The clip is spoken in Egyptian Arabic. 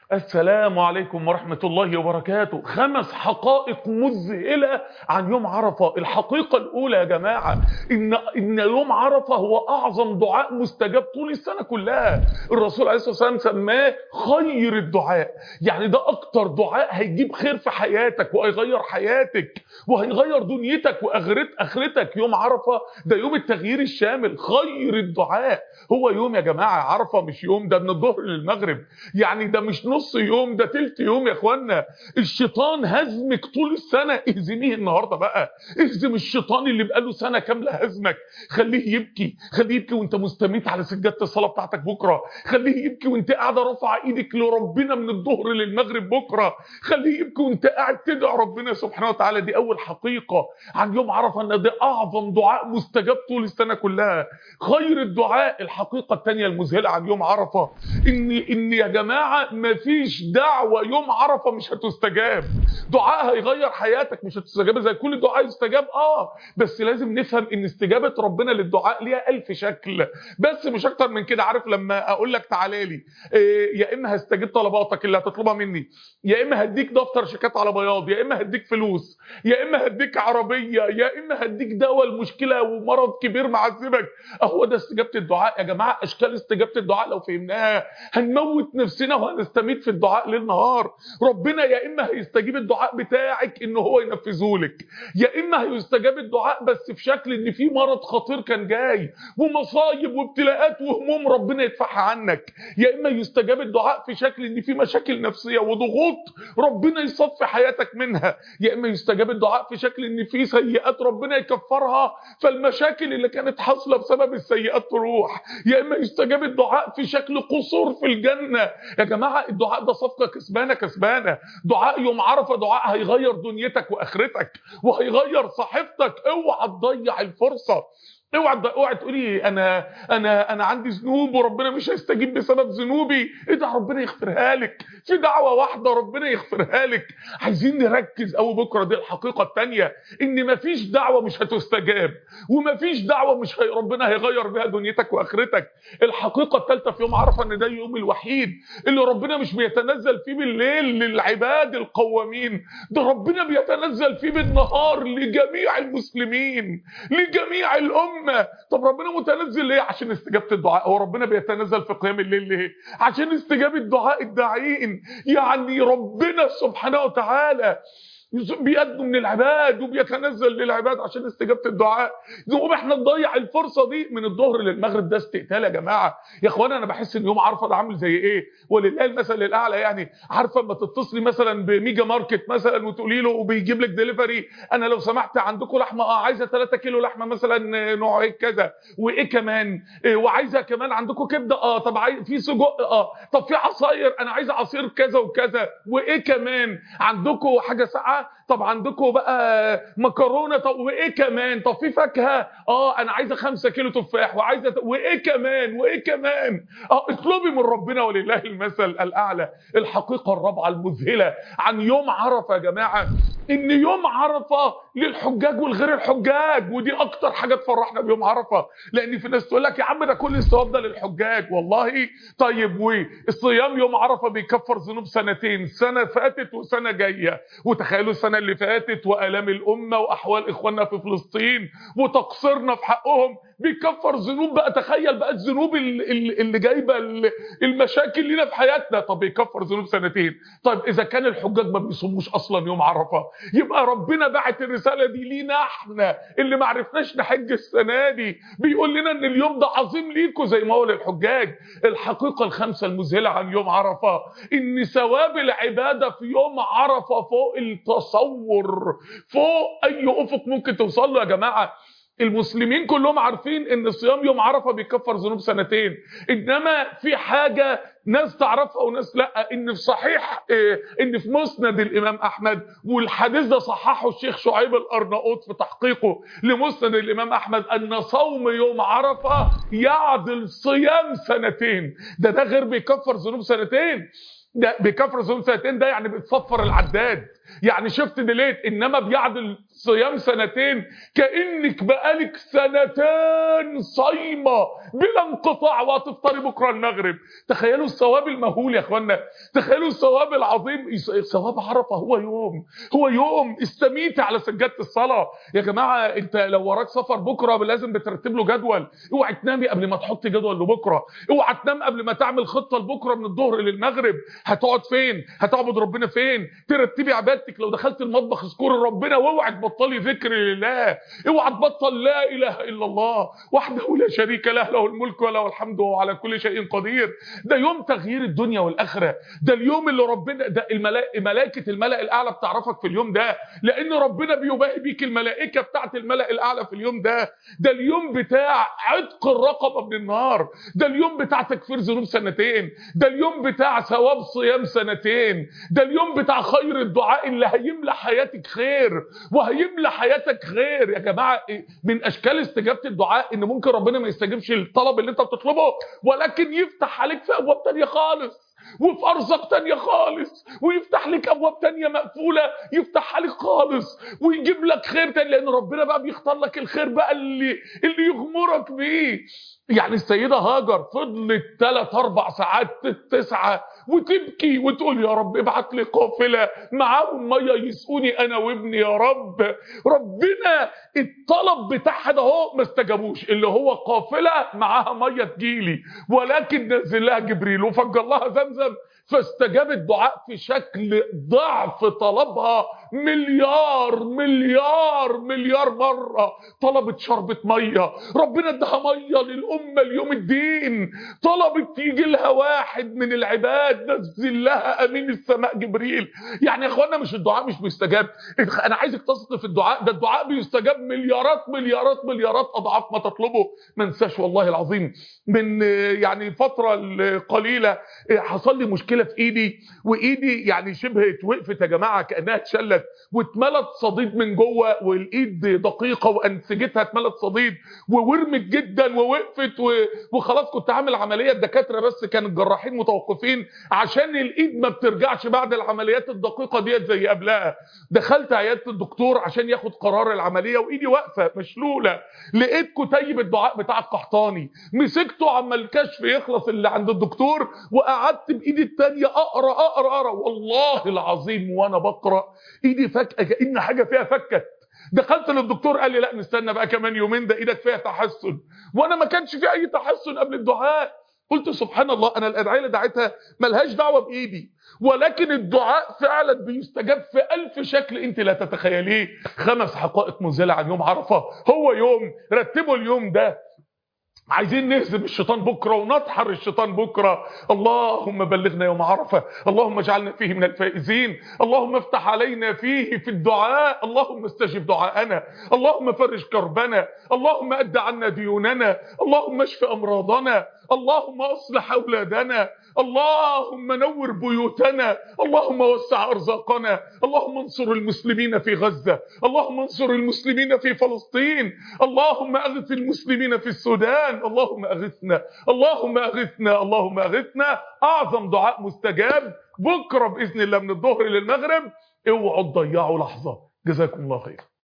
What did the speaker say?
السلام عليكم ورحمة الله وبركاته خمس حقائق مذهلة عن يوم عرفة الحقيقة الأولى يا جماعة إن, إن يوم عرفة هو أعظم دعاء مستجاب طول السنة كلها الرسول عليه الصلاة والسلام سماه خير الدعاء يعني ده أكتر دعاء هيجيب خير في حياتك وهيغير حياتك وهيغير دنيتك وآخرت آخرتك يوم عرفة ده يوم التغيير الشامل خير الدعاء هو يوم يا جماعة عرفة مش يوم ده من الظهر للمغرب يعني ده مش نص يوم ده تلت يوم يا اخوانا الشيطان هزمك طول السنة اهزميه النهاردة بقى اهزم الشيطان اللي بقاله سنة كاملة هزمك خليه يبكي خليه يبكي وانت مستميت على سجادة الصلاة بتاعتك بكرة خليه يبكي وانت قاعدة رافعة ايدك لربنا من الظهر للمغرب بكرة خليه يبكي وانت قاعد تدعي ربنا سبحانه وتعالى دي اول حقيقة عن يوم عرفة ان ده اعظم دعاء مستجاب طول السنة كلها خير الدعاء الحقيقة الثانية المذهلة عن يوم عرفة ان ان يا جماعة مفيش دعوة يوم عرفة مش هتستجاب دعاء هيغير حياتك مش هتستجاب زي كل دعاء يستجاب اه بس لازم نفهم ان استجابة ربنا للدعاء ليها ألف شكل بس مش اكتر من كده عارف لما اقول لك تعالى لي إيه يا اما هستجيب طلباتك اللي هتطلبها مني يا اما هديك دفتر شيكات على بياض يا اما هديك فلوس يا اما هديك عربية يا اما هديك دواء المشكلة ومرض كبير معذبك اهو ده استجابة الدعاء يا جماعة اشكال استجابة الدعاء لو فهمناها هنموت نفسنا وهنستميت في الدعاء ليل نهار ربنا يا اما هيستجيب الدعاء بتاعك ان هو ينفذه لك يا اما هيستجاب الدعاء بس في شكل ان في مرض خطير كان جاي ومصايب وابتلاءات وهموم ربنا يدفعها عنك يا اما يستجاب الدعاء في شكل ان في مشاكل نفسيه وضغوط ربنا يصفي حياتك منها يا اما يستجاب الدعاء في شكل ان في سيئات ربنا يكفرها فالمشاكل اللي كانت حاصله بسبب السيئات تروح يا اما يستجاب الدعاء في شكل قصور في الجنه يا جماعه الدعاء ده صفقه كسبانه كسبانه دعاء يوم عرفه دعاء هيغير دنيتك واخرتك وهيغير صحيفتك اوعى تضيع الفرصه اوعى اوعى تقولي انا انا انا عندي ذنوب وربنا مش هيستجيب بسبب ذنوبي ادعي ربنا يغفرها لك في دعوه واحده ربنا يغفرها لك عايزين نركز قوي بكره دي الحقيقه الثانيه ان مفيش دعوه مش هتستجاب ومفيش دعوه مش هي ربنا هيغير بها دنيتك واخرتك الحقيقه الثالثه في يوم عرفه ان ده اليوم الوحيد اللي ربنا مش بيتنزل فيه بالليل للعباد القوامين ده ربنا بيتنزل فيه بالنهار لجميع المسلمين لجميع الامه الأمة طب ربنا متنزل ليه عشان استجابة الدعاء هو ربنا بيتنزل في قيام الليل ليه عشان استجابة دعاء الداعين يعني ربنا سبحانه وتعالى بيدنو من العباد وبيتنزل للعباد عشان استجابه الدعاء نقوم احنا نضيع الفرصه دي من الظهر للمغرب ده استقتال يا جماعه يا اخوانا انا بحس ان يوم عرفه ده عامل زي ايه ولله المثل الاعلى يعني عارفه اما تتصلي مثلا بميجا ماركت مثلا وتقولي له وبيجيب لك ديليفري انا لو سمحت عندكم لحمه اه عايزه 3 كيلو لحمه مثلا نوع ايه كذا وايه كمان إيه وعايزه كمان عندكم كبده اه طب عايز في سجق اه طب في عصاير انا عايزه عصير كذا وكذا وايه كمان عندكم حاجه ساقعه طب عندكم بقى مكرونه طب وايه كمان طب في فاكهه اه انا عايزه 5 كيلو تفاح وعايزه وايه كمان وايه كمان اه اطلبي من ربنا ولله المثل الاعلى الحقيقه الرابعه المذهله عن يوم عرفه يا جماعه ان يوم عرفه للحجاج والغير الحجاج ودي اكتر حاجه تفرحنا بيوم عرفه لان في ناس تقول لك يا عم ده كل الثواب ده للحجاج والله طيب والصيام يوم عرفه بيكفر ذنوب سنتين سنه فاتت وسنه جايه وتخيلوا السنه اللي فاتت والام الامه واحوال اخواننا في فلسطين وتقصيرنا في حقهم بيكفر ذنوب بقى تخيل بقى الذنوب اللي جايبه المشاكل لينا في حياتنا طب بيكفر ذنوب سنتين طيب اذا كان الحجاج ما بيصوموش اصلا يوم عرفه يبقى ربنا بعت الرساله دي لينا احنا اللي ما عرفناش نحج السنه دي بيقول لنا ان اليوم ده عظيم ليكم زي ما هو للحجاج الحقيقه الخامسه المذهله عن يوم عرفه ان ثواب العباده في يوم عرفه فوق التصور فوق اي افق ممكن توصل له يا جماعه المسلمين كلهم عارفين ان صيام يوم عرفه بيكفر ذنوب سنتين انما في حاجه ناس تعرفها وناس لا ان في صحيح ان في مسند الامام احمد والحديث ده صححه الشيخ شعيب الارناؤوط في تحقيقه لمسند الامام احمد ان صوم يوم عرفه يعدل صيام سنتين ده ده غير بيكفر ذنوب سنتين ده بكفر ذنوب سنتين ده يعني بتصفر العداد يعني شفت ديليت انما بيعدل صيام سنتين كانك بقالك سنتين صايمه بلا انقطاع وهتفطري بكره المغرب تخيلوا الثواب المهول يا اخوانا تخيلوا الثواب العظيم ثواب عرفه هو يوم هو يوم استميتي على سجاده الصلاه يا جماعه انت لو وراك سفر بكره لازم بترتب له جدول اوعي تنامي قبل ما تحطي جدول لبكره اوعى تنام قبل ما تعمل خطه لبكره من الظهر للمغرب هتقعد فين هتعبد ربنا فين ترتبي عبادتك لو دخلت المطبخ اذكري ربنا واوعي تبطلي ذكر لله اوعى تبطل لا اله الا الله وحده لا شريك له له الملك وله الحمد وهو على كل شيء قدير ده يوم تغيير الدنيا والاخره ده اليوم اللي ربنا ده الملائكه ملائكه الملأ الاعلى بتعرفك في اليوم ده لان ربنا بيباهي بيك الملائكه بتاعت الملأ الاعلى في اليوم ده ده اليوم بتاع عتق الرقبه من النار ده اليوم بتاع تكفير ذنوب سنتين ده اليوم بتاع ثواب صيام سنتين ده اليوم بتاع خير الدعاء اللي هيملى حياتك خير وهيملى حياتك خير يا جماعه من اشكال استجابه الدعاء ان ممكن ربنا ما يستجيبش الطلب اللي انت بتطلبه ولكن يفتح عليك في ابواب تانية خالص وفي ارزاق تانية خالص ويفتح لك ابواب تانية مقفوله يفتحها لك خالص ويجيب لك خير تاني لان ربنا بقى بيختار لك الخير بقى اللي اللي يغمرك بيه يعني السيده هاجر فضلت 3 4 ساعات تسعه وتبكي وتقول يا رب ابعت لي قافله معاهم ميه يسقوني انا وابني يا رب ربنا الطلب بتاعها ده هو ما استجابوش اللي هو قافله معاها ميه تجيلي ولكن نزل لها جبريل وفجر لها زمزم فاستجاب الدعاء في شكل ضعف طلبها مليار مليار مليار مرة طلبت شربة مية ربنا ادها مية للأمة اليوم الدين طلبت يجي لها واحد من العباد نزل لها أمين السماء جبريل يعني يا اخوانا مش الدعاء مش بيستجاب أنا عايزك تثق في الدعاء ده الدعاء بيستجاب مليارات مليارات مليارات أضعاف ما تطلبه ما انساش والله العظيم من يعني فترة قليلة حصل لي مشكلة في ايدي وايدي يعني شبه وقفت يا جماعه كانها اتشلت واتملت صديد من جوه والايد دقيقه وانسجتها اتملت صديد وورمت جدا ووقفت وخلاص كنت عامل عمليه الدكاتره بس كان الجراحين متوقفين عشان الايد ما بترجعش بعد العمليات الدقيقه ديت زي قبلها دخلت عياده الدكتور عشان ياخد قرار العمليه وايدي واقفه مشلوله لقيت كتيب الدعاء بتاع القحطاني مسكته عما الكشف يخلص اللي عند الدكتور وقعدت بايدي الثانيه اقرا اقرا اقرا والله العظيم وانا بقرا ايدي فجاه كان حاجه فيها فكت دخلت للدكتور قال لي لا نستنى بقى كمان يومين ده ايدك فيها تحسن وانا ما كانش في اي تحسن قبل الدعاء قلت سبحان الله انا الادعيه اللي دعيتها ملهاش دعوه بايدي ولكن الدعاء فعلا بيستجاب في ألف شكل انت لا تتخيليه خمس حقائق مذهله عن يوم عرفه هو يوم رتبوا اليوم ده عايزين نهزم الشيطان بكره ونطحر الشيطان بكره اللهم بلغنا يوم عرفه اللهم اجعلنا فيه من الفائزين اللهم افتح علينا فيه في الدعاء اللهم استجب دعاءنا اللهم فرج كربنا اللهم اد عنا ديوننا اللهم اشف امراضنا اللهم اصلح اولادنا اللهم نور بيوتنا اللهم وسع ارزاقنا اللهم انصر المسلمين في غزه اللهم انصر المسلمين في فلسطين اللهم اغث المسلمين في السودان اللهم اغثنا اللهم اغثنا اللهم اغثنا اعظم دعاء مستجاب بكره باذن الله من الظهر للمغرب اوعوا تضيعوا لحظه جزاكم الله خير